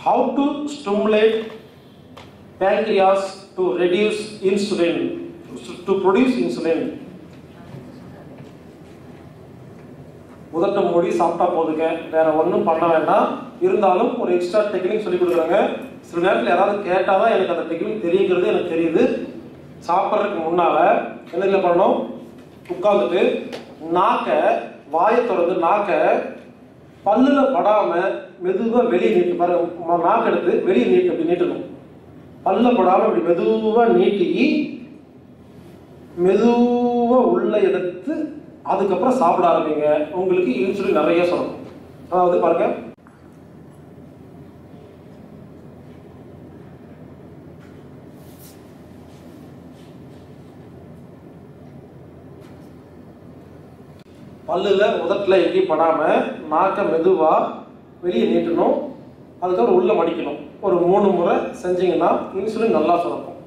how to stimulate pancreas to reduce insulin to produce insulin உதட்ட மூடி சாப்பிட்டா போதுங்க வேற ஒன்றும் பண்ண வேண்டாம் இருந்தாலும் ஒரு எக்ஸ்ட்ரா டெக்னிக் சொல்லி கொடுக்குறாங்க சில நேரத்தில் யாராவது கேட்டால் தான் எனக்கு அந்த டெக்னிக் தெரியுங்கிறது எனக்கு தெரியுது சாப்பிட்றதுக்கு முன்னால என்ன இல்லை பண்ணணும் உட்காந்துட்டு நாக்கை வாயை திறந்து நாக்கை பல்லுல படாம மெதுவா வெளியே நீட்டு பாருங்க ம- நாக்கு எடுத்து வெளியே நீட்டு அப்படி நீட்டணும் பல்ல படாம இப்படி மெதுவா நீட்டி மெதுவா உள்ள எடுத்து அதுக்கப்புறம் சாப்பிட ஆரம்பிங்க உங்களுக்கு இன்சுலின் நிறைய சொல்லணும் அதாவது பாருங்க பல்லுல உதட்டுல எங்கேயும் படாம நாக்க மெதுவா வெளியே நீட்டணும் அதுக்கப்புறம் உள்ள மடிக்கணும் ஒரு மூணு முறை செஞ்சீங்கன்னா இன்சுலின் நல்லா சுரக்கும்